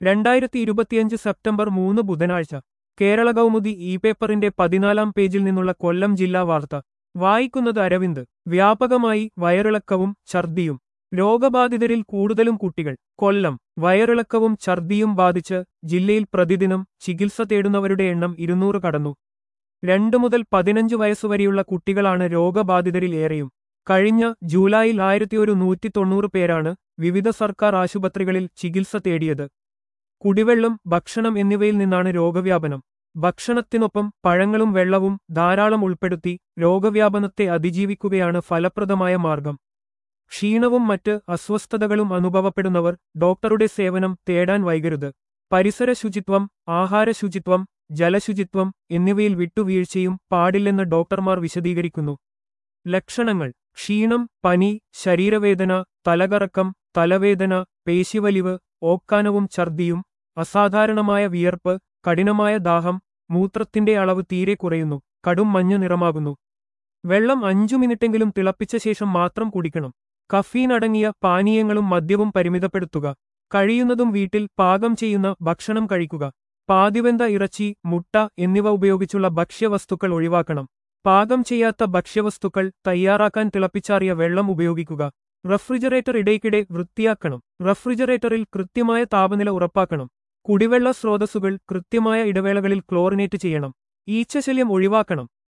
രണ്ടായിരത്തി ഇരുപത്തിയഞ്ച് സെപ്റ്റംബർ മൂന്ന് ബുധനാഴ്ച കേരള കൗമുദി ഇ പേപ്പറിന്റെ പതിനാലാം പേജിൽ നിന്നുള്ള കൊല്ലം ജില്ലാ വാർത്ത വായിക്കുന്നത് അരവിന്ദ് വ്യാപകമായി വയറിളക്കവും ഛർദിയും രോഗബാധിതരിൽ കൂടുതലും കുട്ടികൾ കൊല്ലം വയറിളക്കവും ഛർദിയും ബാധിച്ച് ജില്ലയിൽ പ്രതിദിനം ചികിത്സ തേടുന്നവരുടെ എണ്ണം ഇരുന്നൂറ് കടന്നു രണ്ടു മുതൽ പതിനഞ്ച് വയസ്സുവരെയുള്ള കുട്ടികളാണ് രോഗബാധിതരിൽ ഏറെയും കഴിഞ്ഞ ജൂലൈയിൽ ആയിരത്തി ഒരു നൂറ്റി തൊണ്ണൂറ് പേരാണ് വിവിധ സർക്കാർ ആശുപത്രികളിൽ ചികിത്സ തേടിയത് കുടിവെള്ളം ഭക്ഷണം എന്നിവയിൽ നിന്നാണ് രോഗവ്യാപനം ഭക്ഷണത്തിനൊപ്പം പഴങ്ങളും വെള്ളവും ധാരാളം ഉൾപ്പെടുത്തി രോഗവ്യാപനത്തെ അതിജീവിക്കുകയാണ് ഫലപ്രദമായ മാർഗം ക്ഷീണവും മറ്റ് അസ്വസ്ഥതകളും അനുഭവപ്പെടുന്നവർ ഡോക്ടറുടെ സേവനം തേടാൻ വൈകരുത് പരിസര ശുചിത്വം ആഹാര ശുചിത്വം ജലശുചിത്വം എന്നിവയിൽ വിട്ടുവീഴ്ചയും പാടില്ലെന്ന് ഡോക്ടർമാർ വിശദീകരിക്കുന്നു ലക്ഷണങ്ങൾ ക്ഷീണം പനി ശരീരവേദന തലകറക്കം തലവേദന പേശിവലിവ് ഓക്കാനവും ഛർദിയും അസാധാരണമായ വിയർപ്പ് കഠിനമായ ദാഹം മൂത്രത്തിന്റെ അളവ് തീരെ കുറയുന്നു കടും മഞ്ഞ നിറമാകുന്നു വെള്ളം അഞ്ചു മിനിറ്റെങ്കിലും തിളപ്പിച്ച ശേഷം മാത്രം കുടിക്കണം കഫീൻ അടങ്ങിയ പാനീയങ്ങളും മദ്യവും പരിമിതപ്പെടുത്തുക കഴിയുന്നതും വീട്ടിൽ പാകം ചെയ്യുന്ന ഭക്ഷണം കഴിക്കുക പാതിവെന്ത ഇറച്ചി മുട്ട എന്നിവ ഉപയോഗിച്ചുള്ള ഭക്ഷ്യവസ്തുക്കൾ ഒഴിവാക്കണം പാകം ചെയ്യാത്ത ഭക്ഷ്യവസ്തുക്കൾ തയ്യാറാക്കാൻ തിളപ്പിച്ചാറിയ വെള്ളം ഉപയോഗിക്കുക റഫ്രിജറേറ്റർ ഇടയ്ക്കിടെ വൃത്തിയാക്കണം റഫ്രിജറേറ്ററിൽ കൃത്യമായ താപനില ഉറപ്പാക്കണം കുടിവെള്ള സ്രോതസ്സുകൾ കൃത്യമായ ഇടവേളകളിൽ ക്ലോറിനേറ്റ് ചെയ്യണം ഈച്ചശല്യം ഒഴിവാക്കണം